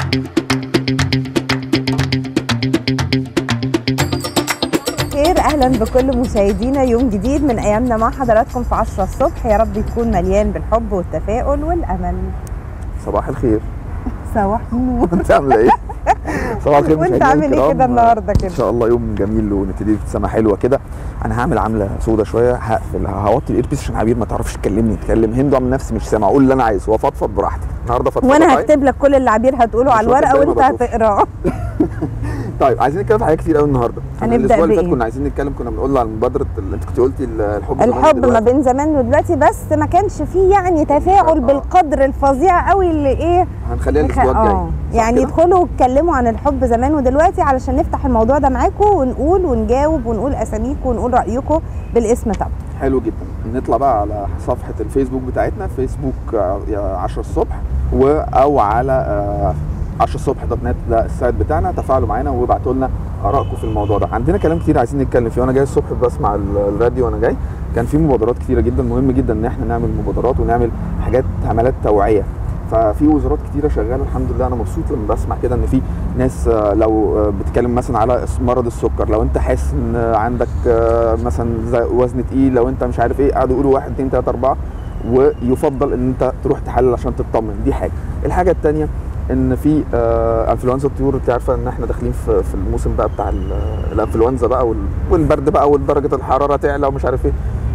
خير اهلا بكل مشاهدينا يوم جديد من ايامنا مع حضراتكم في 10 الصبح يا رب يكون مليان بالحب والتفاؤل والامل صباح الخير صباح النور انت عامله ايه؟ صباح الخير وانت مشاهدينا عامل ايه الكرام. كده النهارده كده؟ ان شاء الله يوم جميل ونبتدي بابتسامه حلوه كده انا هعمل عامله سودا شويه هقفل هوطي الايربيس عشان عبير ما تعرفش تكلمني تكلم هند اعمل نفسي مش سامع اقول اللي انا عايزه وافضفض براحتي النهارده فضفضه وانا طيب. هكتب لك كل اللي عبير هتقوله على مش واخد الورقه بالي ما وانت بشوفش. هتقراه طيب عايزين نتكلم في حاجات كتير قوي النهارده إحنا هنبدأ الاسبوع اللي فات بإيه؟ كنا عايزين نتكلم كنا بنقول على مبادره ال- انت كنت قلتي ال- الحب زمان الحب ما ودلوقتي. بين زمان ودلوقتي بس ما كانش فيه يعني تفاعل آه. بالقدر الفظيع قوي اللي ايه هنخليها الاسبوع الجاي اه صح يعني كده؟ ادخلوا واتكلموا عن الحب زمان ودلوقتي علشان نفتح الموضوع ده معاكم ونقول ونجاوب ونقول اساميكم ونقول رايكم بالاسم طبعا حلو جدا نطلع بقى على صفحه الفيسبوك بتاعتنا فيسبوك آه، يا 10 الصبح و او على آه، 10 الصبح دوت نت ده السايت بتاعنا تفاعلوا معانا وابعتوا لنا ارائكم في الموضوع ده عندنا كلام كتير عايزين نتكلم فيه وانا جاي الصبح بسمع ال- الراديو وانا جاي كان في مبادرات كتيره جدا مهم جدا ان احنا نعمل مبادرات ونعمل حاجات حملات توعيه ففي وزارات كتيره شغاله الحمد لله انا مبسوط لما بسمع كده ان في ناس آه، لو آه، بتتكلم مثلا على اس- مرض السكر لو انت حاسس ان عندك آه، مثلا زي وزن تقيل لو انت مش عارف ايه قعدوا يقولوا واحد اتنين تلاته اربعه ويفضل ان انت تروح تحلل عشان تطمن دي حاجه الحاجه الثانيه ان في آه انفلونزا الطيور انت عارفه ان احنا داخلين في, في الموسم بقى بتاع ال- الانفلونزا بقى وال- والبرد بقى ودرجه الحراره تعلى ومش عارف ايه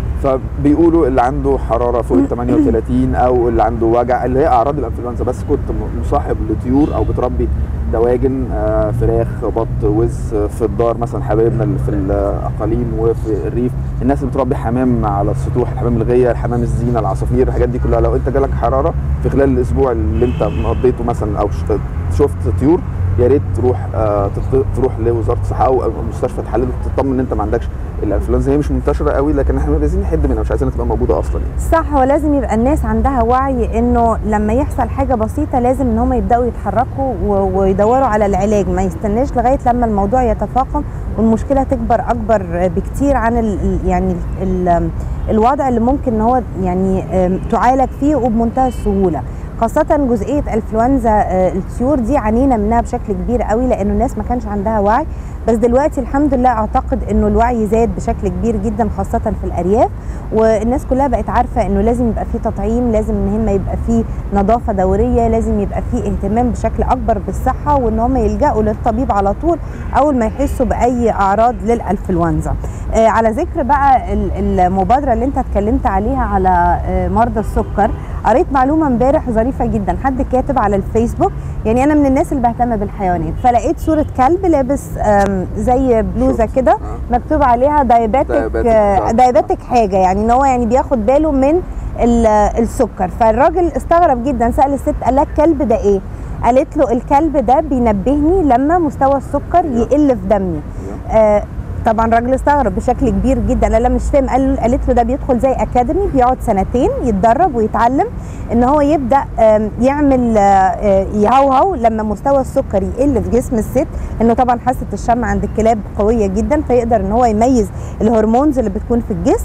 فبيقولوا اللي عنده حراره فوق ال 38 او اللي عنده وجع اللي هي اعراض الانفلونزا بس كنت م- مصاحب لطيور او بتربي دواجن آه، فراخ بط وز آه، في الدار مثلا حبايبنا اللي في الاقاليم وفي الريف الناس اللي بتربي حمام على السطوح الحمام الغيه الحمام الزينه العصافير الحاجات دي كلها لو انت جالك حراره في خلال الاسبوع اللي انت قضيته مثلا او ش- شفت طيور يا ريت تروح آه تط- تروح لوزاره الصحه او أو مستشفى تحلل تطمن ان انت ما عندكش الانفلونزا هي مش منتشره قوي لكن احنا عايزين نحد منها مش عايزينها تبقى موجوده اصلا يعني صح ولازم يبقى الناس عندها وعي انه لما يحصل حاجه بسيطه لازم ان هم يبداوا يتحركوا و- ويدوروا على العلاج ما يستناش لغايه لما الموضوع يتفاقم والمشكله تكبر اكبر بكتير عن ال ال- يعني ال ال الوضع اللي ممكن ان هو يعني آم، تعالج فيه وبمنتهى السهوله خاصة جزئية انفلونزا آه، الطيور دي عانينا منها بشكل كبير قوي لانه الناس ما كانش عندها وعي بس دلوقتي الحمد لله اعتقد انه الوعي زاد بشكل كبير جدا خاصة في الارياف والناس كلها بقت عارفة انه لازم يبقى في تطعيم لازم ان هم يبقى في نظافة دورية لازم يبقى في اهتمام بشكل اكبر بالصحة وان هم يلجأوا للطبيب على طول اول ما يحسوا باي اعراض للانفلونزا آه على ذكر بقى ال- المبادرة اللي انت اتكلمت عليها على آه مرضى السكر قريت معلومة امبارح ظريفة جدا حد كاتب على الفيسبوك يعني انا من الناس اللي بهتم بالحيوانات فلقيت صورة كلب لابس آم، زي بلوزة شفت. كده آه. مكتوب عليها داياباتيك داياباتيك، آه، آه. داياباتيك حاجه يعني ان هو يعني بياخد باله من ال- السكر فالراجل استغرب جدا سال الست قال لها الكلب ده ايه قالت له الكلب ده بينبهني لما مستوى السكر يقل في دمي آه طبعا الراجل استغرب بشكل كبير جدا لا لا مش فاهم قال قالت له ده بيدخل زي اكاديمي بيقعد سنتين يتدرب ويتعلم ان هو يبدا آم، يعمل آه، آه، يهوهو لما مستوى السكر يقل في جسم الست انه طبعا حاسه الشم عند الكلاب قويه جدا فيقدر ان هو يميز الهرمونز اللي بتكون في الجسم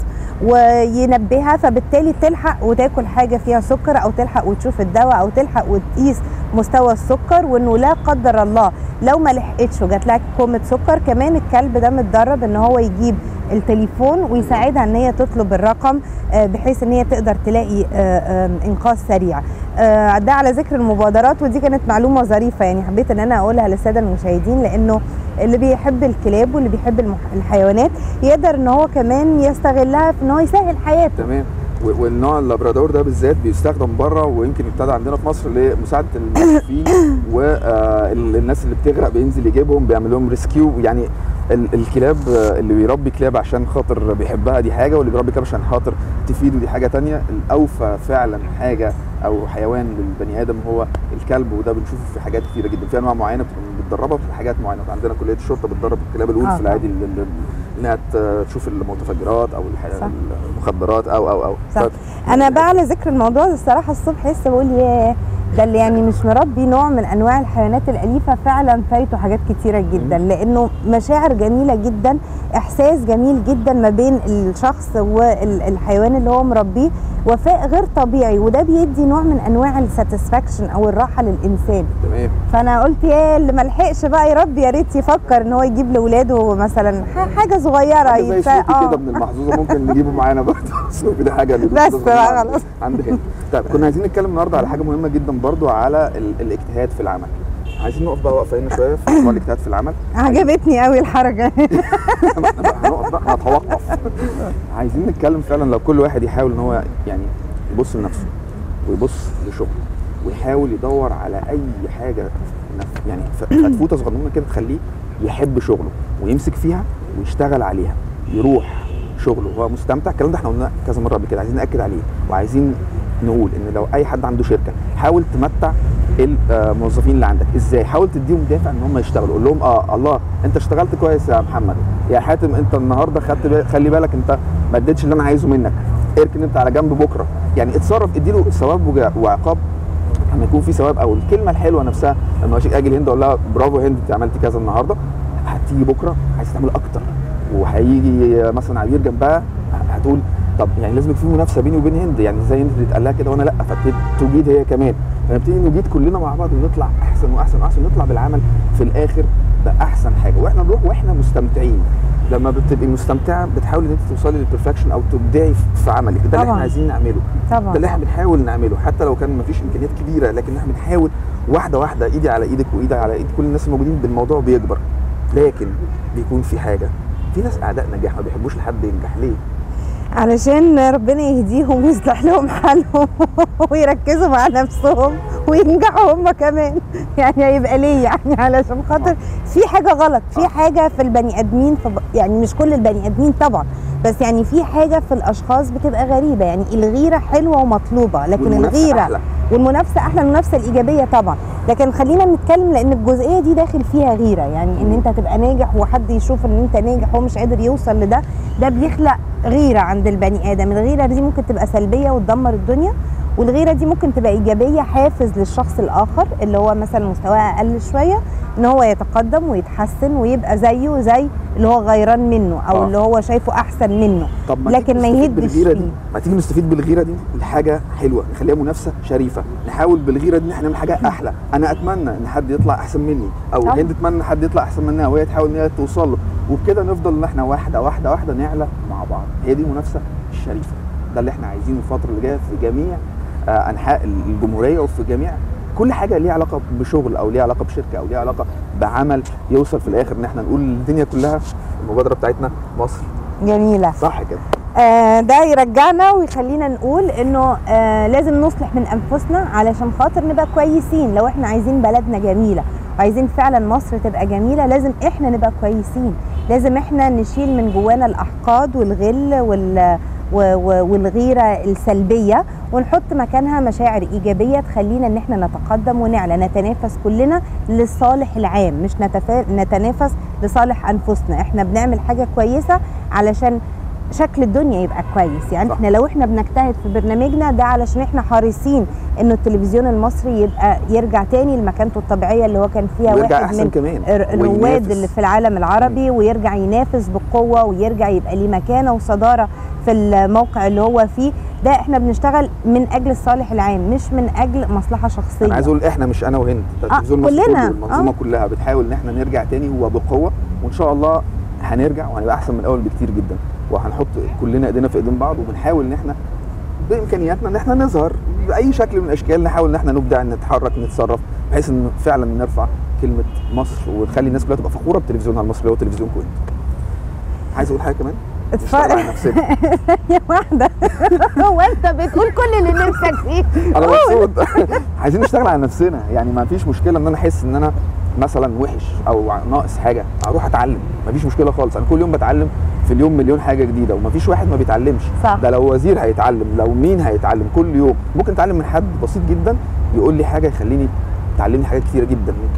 وينبهها فبالتالي تلحق وتاكل حاجه فيها سكر او تلحق وتشوف الدواء او تلحق وتقيس مستوى السكر وانه لا قدر الله لو ما لحقتش وجات لها كومه سكر كمان الكلب ده متدرب ان هو يجيب التليفون ويساعدها ان هي تطلب الرقم آه، بحيث ان هي تقدر تلاقي آه، آه، انقاذ سريع آه، ده على ذكر المبادرات ودي كانت معلومه ظريفه يعني حبيت ان انا اقولها للساده المشاهدين لانه اللي بيحب الكلاب واللي بيحب المح- الحيوانات يقدر ان هو كمان يستغلها في ان هو يسهل حياته تمام و- والنوع اللابرادور ده بالذات بيستخدم بره ويمكن ابتدى عندنا في مصر لمساعده المكفوفين والناس اللي بتغرق بينزل يجيبهم بيعمل لهم ريسكيو يعني ال- الكلاب آه، اللي بيربي كلاب عشان خاطر بيحبها دي حاجه واللي بيربي كلاب عشان خاطر تفيده دي حاجه تانية الاوفى فعلا حاجه او حيوان للبني ادم هو الكلب وده بنشوفه في حاجات كتيره جدا في انواع معينه بتبقى متدربه في حاجات معينه عندنا كليه الشرطه بتدرب الكلاب الولف آه. العادي ال- ال- انها ت- تشوف المتفجرات او الح- صح. المخدرات او او او صح. ف- انا بقى على ذكر الموضوع ده الصراحه الصبح لسه بقول ياه ده اللي يعني مش مربي نوع من انواع الحيوانات الاليفه فعلا فايته حاجات كتيره جدا لانه مشاعر جميله جدا احساس جميل جدا ما بين الشخص والحيوان اللي هو مربيه وفاء غير طبيعي وده بيدي نوع من انواع الساتسفاكشن او الراحه للانسان تمام فانا قلت يا اللي ملحقش بقى يربي يا ريت يفكر ان هو يجيب لاولاده مثلا ح- حاجه صغيره حاجه زي يتف- سلوكي آه. كده ابن المحظوظه ممكن نجيبه معانا برضه سلوكي ده حاجه اللي بس بقى عند- خلاص. عند هنا طيب كنا عايزين نتكلم النهارده على حاجه مهمه جدا برضه على ال- الاجتهاد في العمل عايزين نقف بقى وقفه هنا شويه في موضوع الاجتهاد في العمل عجبتني قوي الحركه ما احنا بقى هنقف بقى هنتوقف عايزين نتكلم فعلا لو كل واحد يحاول ان هو يعني يبص لنفسه ويبص لشغله ويحاول يدور على اي حاجه نف- يعني ف- فتفوته صغنونه كده تخليه يحب شغله ويمسك فيها ويشتغل عليها يروح شغله وهو مستمتع الكلام ده احنا قلنا كذا مره قبل كده عايزين ناكد عليه وعايزين نقول ان لو اي حد عنده شركه حاول تمتع الموظفين اللي عندك ازاي حاول تديهم دافع ان هم يشتغلوا قول لهم اه الله انت اشتغلت كويس يا محمد يا حاتم انت النهارده خدت بالك خلي بالك انت ما اديتش اللي انا عايزه منك اركن انت على جنب بكره يعني اتصرف اديله ثواب وجا- وعقاب لما يكون في ثواب او الكلمه الحلوه نفسها لما اشيك اجي الهند اقول لها برافو هند انت عملتي كذا النهارده هتيجي بكره عايز تعمل اكتر وهيجي مثلا عبير جنبها هتقول طب يعني لازم يكون في منافسه بيني وبين هند يعني زي هند اللي اتقال لها كده وانا لا فتجيد هي كمان فنبتدي نجيد كلنا مع بعض ونطلع احسن واحسن واحسن ونطلع بالعمل في الاخر باحسن حاجه واحنا نروح واحنا مستمتعين لما بتبقي مستمتعه بتحاولي ان انت توصلي للبرفكشن او تبدعي في عملك ده اللي احنا طبعاً. عايزين نعمله ده اللي طبعا احنا بنحاول نعمله حتى لو كان مفيش امكانيات كبيره لكن احنا بنحاول واحده واحده ايدي على ايدك وايدي على ايد كل الناس الموجودين بالموضوع بيكبر لكن بيكون في حاجه في ناس اعداء نجاح ما بيحبوش لحد ينجح ليه؟ علشان ربنا يهديهم ويصلح لهم حالهم ويركزوا مع نفسهم وينجحوا هم كمان يعني هيبقى ليه يعني علشان خاطر في حاجه غلط في حاجه في البني ادمين في ب- يعني مش كل البني ادمين طبعا بس يعني في حاجه في الاشخاص بتبقى غريبه يعني الغيره حلوه ومطلوبه لكن والمنافسة الغيره أحلى. والمنافسه احلى المنافسه الايجابيه طبعا لكن خلينا نتكلم لان الجزئيه دي داخل فيها غيره يعني ان انت تبقى ناجح وحد يشوف ان انت ناجح وهو مش قادر يوصل لده ده بيخلق غيره عند البني ادم الغيره دي ممكن تبقى سلبيه وتدمر الدنيا والغيره دي ممكن تبقى ايجابيه حافز للشخص الاخر اللي هو مثلا مستواه اقل شويه ان هو يتقدم ويتحسن ويبقى زيه زي اللي هو غيران منه او آه. اللي هو شايفه احسن منه طب ما لكن تيجي ما نستفيد يهدش بالغيره دي فيه ما تيجي نستفيد بالغيره دي لحاجه حلوه نخليها منافسه شريفه نحاول بالغيره دي ان احنا نعمل حاجه احلى انا اتمنى ان حد يطلع احسن مني او طبعا. هند تتمنى ان حد يطلع احسن منها وهي تحاول ان هي توصل له وبكده نفضل ان احنا واحده واحده واحده نعلى مع بعض هي دي المنافسه الشريفه ده اللي احنا عايزينه الفتره اللي جايه في جميع آه، انحاء الجمهوريه وفي جميع كل حاجه ليها علاقه بشغل او ليها علاقه بشركه او ليها علاقه بعمل يوصل في الاخر ان احنا نقول للدنيا كلها المبادره بتاعتنا مصر جميله صح كده آه، ده يرجعنا ويخلينا نقول انه آه، لازم نصلح من انفسنا علشان خاطر نبقى كويسين لو احنا عايزين بلدنا جميله وعايزين فعلا مصر تبقى جميله لازم احنا نبقى كويسين لازم احنا نشيل من جوانا الاحقاد والغل وال و- و- والغيره السلبيه ونحط مكانها مشاعر ايجابيه تخلينا ان احنا نتقدم ونعلى نتنافس كلنا للصالح العام مش نتفا... نتنافس لصالح انفسنا احنا بنعمل حاجه كويسه علشان شكل الدنيا يبقى كويس يعني صح. احنا لو احنا بنجتهد في برنامجنا ده علشان احنا حريصين انه التلفزيون المصري يبقى يرجع تاني لمكانته الطبيعيه اللي هو كان فيها ويرجع واحد احسن من كمان الر- الرواد وينافس. اللي في العالم العربي ويرجع ينافس بقوه ويرجع يبقى ليه مكانه وصداره في الموقع اللي هو فيه ده احنا بنشتغل من اجل الصالح العام مش من اجل مصلحه شخصيه انا عايز اقول احنا مش انا وهند ده آه، التلفزيون المصري كلنا. كله المنظومه آه. كلها بتحاول ان احنا نرجع تاني وبقوه وان شاء الله هنرجع وهنبقى احسن من الاول بكتير جدا وهنحط كلنا ايدينا في ايدين بعض وبنحاول ان احنا بامكانياتنا ان احنا نظهر باي شكل من الاشكال نحاول ان احنا نبدع نتحرك نتصرف بحيث ان فعلا نرفع كلمه مصر ونخلي الناس كلها تبقى فخوره بتلفزيونها المصري اللي هو تلفزيون كويت عايز اقول حاجه كمان نشتغل على اتفرج نفسنا يا واحده هو انت بتقول كل اللي نفسك فيه انا قول. مبسوط عايزين نشتغل على نفسنا يعني ما فيش مشكله ان انا احس ان انا مثلا وحش او ناقص حاجه اروح اتعلم ما فيش مشكله خالص انا كل يوم بتعلم في اليوم مليون حاجه جديده وما فيش واحد ما بيتعلمش صح. ده لو وزير هيتعلم لو مين هيتعلم كل يوم ممكن اتعلم من حد بسيط جدا يقول لي حاجه يخليني تعلمني حاجات كتيره جدا ممكن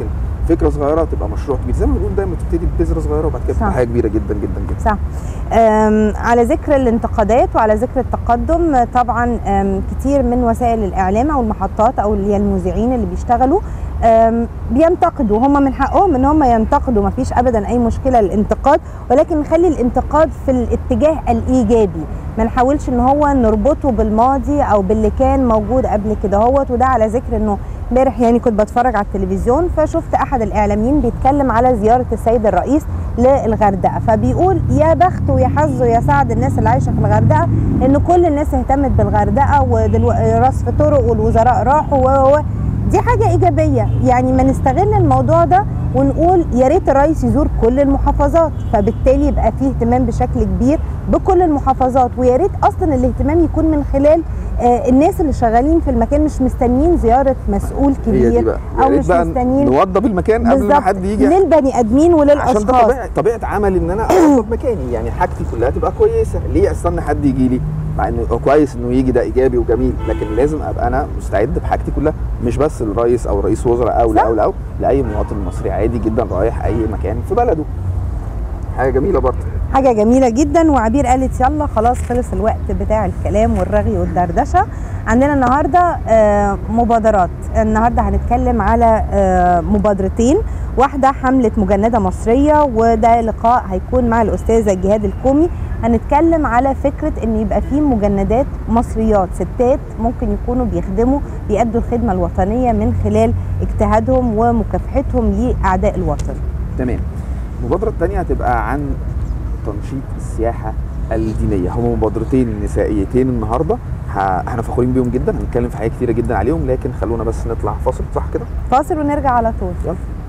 فكره صغيره تبقى مشروع كبير زي ما بنقول دايما تبتدي ببذره صغيره وبعد كده تبقى صح. حاجه كبيره جدا جدا جدا صح أم، على ذكر الانتقادات وعلى ذكر التقدم آه، طبعا أم، كتير من وسائل الاعلام او المحطات او اللي هي المذيعين اللي بيشتغلوا أم، بينتقدوا هم من حقهم ان هم ينتقدوا ما فيش ابدا اي مشكله الانتقاد ولكن نخلي الانتقاد في الاتجاه الايجابي ما نحاولش ان هو نربطه بالماضي او باللي كان موجود قبل كده هوت وده على ذكر انه امبارح يعني كنت بتفرج على التلفزيون فشفت احد الاعلاميين بيتكلم على زياره السيد الرئيس للغردقه فبيقول يا بخت ويا حظ ويا سعد الناس اللي عايشه في الغردقه ان كل الناس اهتمت بالغردقه ورصف طرق والوزراء راحوا و و- دي حاجه ايجابيه يعني ما نستغل الموضوع ده ونقول يا ريت الرئيس يزور كل المحافظات فبالتالي يبقى فيه اهتمام بشكل كبير بكل المحافظات ويا ريت اصلا الاهتمام يكون من خلال آه الناس اللي شغالين في المكان مش مستنيين زياره مسؤول هي دي كبير بقى يا او ريت مش بقى مستنيين نوضب المكان قبل ما بالظبط حد يجي للبني ادمين عشان ده وللاشخاص طبيعه طبيعه عمل ان انا اوضب مكاني يعني حاجتي كلها تبقى كويسه ليه استنى حد يجي لي مع انه هو كويس انه يجي ده ايجابي وجميل لكن لازم ابقى انا مستعد بحاجتي كلها مش بس الرئيس او رئيس وزراء او لا صح. او لا أو لاي مواطن مصري عادي جدا رايح اي مكان في بلده حاجه جميله برضه حاجة جميلة جدا وعبير قالت يلا خلاص خلص الوقت بتاع الكلام والرغي والدردشة عندنا النهاردة آه، مبادرات النهاردة هنتكلم على آه، مبادرتين واحدة حملة مجندة مصرية وده لقاء هيكون مع الأستاذة جهاد الكومي هنتكلم على فكرة ان يبقى في مجندات مصريات ستات ممكن يكونوا بيخدموا بيأدوا الخدمة الوطنية من خلال اجتهادهم ومكافحتهم لأعداء الوطن تمام المبادره الثانيه هتبقى عن تنشيط السياحه الدينيه هم مبادرتين نسائيتين النهارده ه- احنا فخورين بيهم جدا هنتكلم في حاجات كتيره جدا عليهم لكن خلونا بس نطلع فاصل صح كده فاصل ونرجع على طول يلا